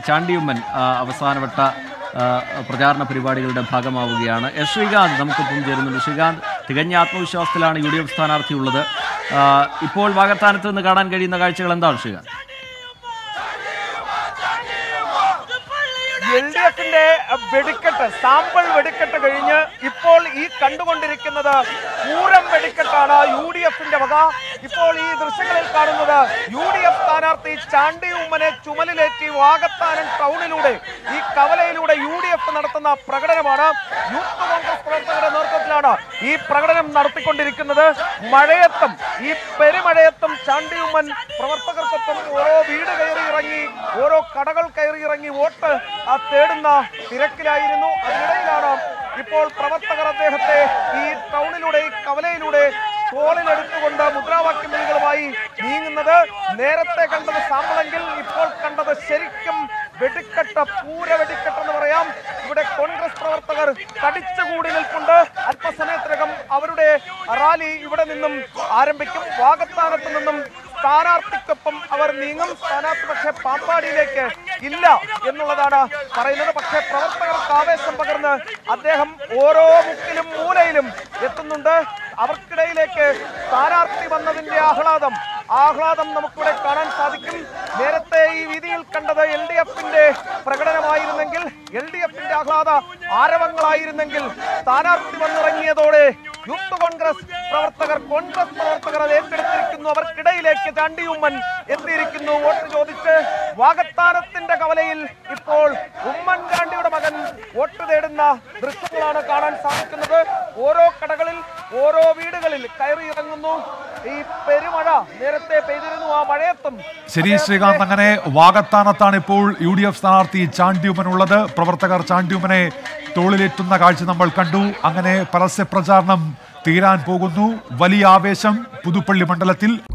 ചാണ്ടിയുമ്മൻ ആ, അവസാനവട്ട ആ, പ്രചാരണ പരിപാടികളുടെ ഭാഗമാവുകയാണ് എസ് ശ്രീകാന്ത് നമുക്കൊപ്പം ചേരുന്നുണ്ട് ശ്രീകാന്ത് തികഞ്ഞ ആത്മവിശ്വാസത്തിലാണ് യു ഡി എഫ് സ്ഥാനാർത്ഥിയുള്ളത് ആ, ഇപ്പോൾ വാഗത്താനത്ത് നിന്ന് കാണാൻ കഴിയുന്ന കാഴ്ചകൾ എന്താണ് ശ്രീകാന്ത് എൽ ഡി എഫിന്റെ വെടിക്കെട്ട് സാമ്പിൾ വെടിക്കെട്ട് കഴിഞ്ഞ് ഇപ്പോൾ ഈ കണ്ടുകൊണ്ടിരിക്കുന്നത് പൂരം വെടിക്കെട്ടാണ് യു ഡി എഫിന്റെ വക ഇപ്പോൾ ഈ ദൃശ്യങ്ങളിൽ കാണുന്നത് യു ഡി എഫ് സ്ഥാനാർത്ഥി ചാണ്ടി ഉമ്മനെ ചുമലിലേറ്റി വാകത്താനം ടൗണിലൂടെ ഈ കവലയിലൂടെ യു ഡി എഫ് നടത്തുന്ന പ്രകടനമാണ് യൂത്ത് കോൺഗ്രസ് പ്രവർത്തകരുടെ നേതൃത്വത്തിലാണ് ഈ പ്രകടനം നടത്തിക്കൊണ്ടിരിക്കുന്നത് മഴയത്തും ഈ പെരുമഴയത്തും ചാണ്ടി ഉമ്മൻ പ്രവർത്തകർക്കൊപ്പം ഓരോ വീട് കയറി ഇറങ്ങി ഓരോ കടകൾ കയറി ഇറങ്ങി വോട്ട് ആ തേടുന്ന തിരക്കിലായിരുന്നു അതിനിടയിലാണ് ഇപ്പോൾ പ്രവർത്തകർ അദ്ദേഹത്തെ ഈ ടൗണിലൂടെ ഈ കവലയിലൂടെ തോളിലെടുത്തുകൊണ്ട് മുദ്രാവാക്യം വിളികളുമായി നീങ്ങുന്നത് നേരത്തെ കണ്ടത് സാമ്പിളെങ്കിൽ ഇപ്പോൾ കണ്ടത് ശരിക്കും വെടിക്കെട്ട് പൂര വെടിക്കെട്ട് എന്ന് പറയാം ഇവിടെ കോൺഗ്രസ് പ്രവർത്തകർ തടിച്ചുകൂടി നിൽപ്പുണ്ട് അല്പസമയത്തിനകം അവരുടെ റാലി ഇവിടെ നിന്നും ആരംഭിക്കും വാഗത്താനത്ത് നിന്നും സ്ഥാനാർത്ഥിക്കൊപ്പം അവർ നീങ്ങും സ്ഥാനാർത്ഥി പക്ഷേ പാമ്പാടിയിലേക്ക് ഇല്ല എന്നുള്ളതാണ് പറയുന്നത് പക്ഷേ പ്രവർത്തകർക്ക് ആവേശം പകർന്ന് അദ്ദേഹം ഓരോ മുക്കിലും മൂലയിലും എത്തുന്നുണ്ട് അവർക്കിടയിലേക്ക് സ്ഥാനാർത്ഥി വന്നതിന്റെ ആഹ്ലാദം ആഹ്ലാദം നമുക്കിവിടെ കാണാൻ സാധിക്കും നേരത്തെ ഈ വീതിയിൽ കണ്ടത് എൽ ഡി എഫിന്റെ പ്രകടനമായിരുന്നെങ്കിൽ എൽ ഡി എഫിന്റെ ആഹ്ലാദ ആരവങ്ങളായിരുന്നെങ്കിൽ സ്ഥാനാർത്ഥി വന്നിറങ്ങിയതോടെ യൂത്ത് കോൺഗ്രസ് പ്രവർത്തകർ കോൺഗ്രസ് പ്രവർത്തകർ അത് ഏറ്റെടുത്തിരിക്കുന്നു അവർക്കിടയിലേക്ക് ചാണ്ടിയുമ്മൻ എത്തിയിരിക്കുന്നു വോട്ട് ചോദിച്ച് വാഗത്താനത്തിന്റെ കവലയിൽ ഇപ്പോൾ ഉമ്മൻചാണ്ടിയുടെ മകൻ വോട്ട് തേടുന്ന ദൃശ്യങ്ങളാണ് കാണാൻ സാധിക്കുന്നത് ഓരോ കടകളിൽ ഓരോ വീടുകളിൽ കയറി ഇറങ്ങുന്നു ഈ പെരുമഴ നേരത്തെ പെയ്തിരുന്നു ആ മഴയത്തും ശരി ശ്രീകാന്ത് അങ്ങനെ വാഗത്താനത്താണ് ഇപ്പോൾ യു ഡി എഫ് സ്ഥാനാർത്ഥി ചാണ്ടിയുമൻ ഉള്ളത് പ്രവർത്തകർ ചാണ്ടിയുമനെ തോളിലേറ്റുന്ന കാഴ്ച നമ്മൾ കണ്ടു അങ്ങനെ പരസ്യ പ്രചാരണം തീരാൻ പോകുന്നു വലിയ ആവേശം പുതുപ്പള്ളി മണ്ഡലത്തിൽ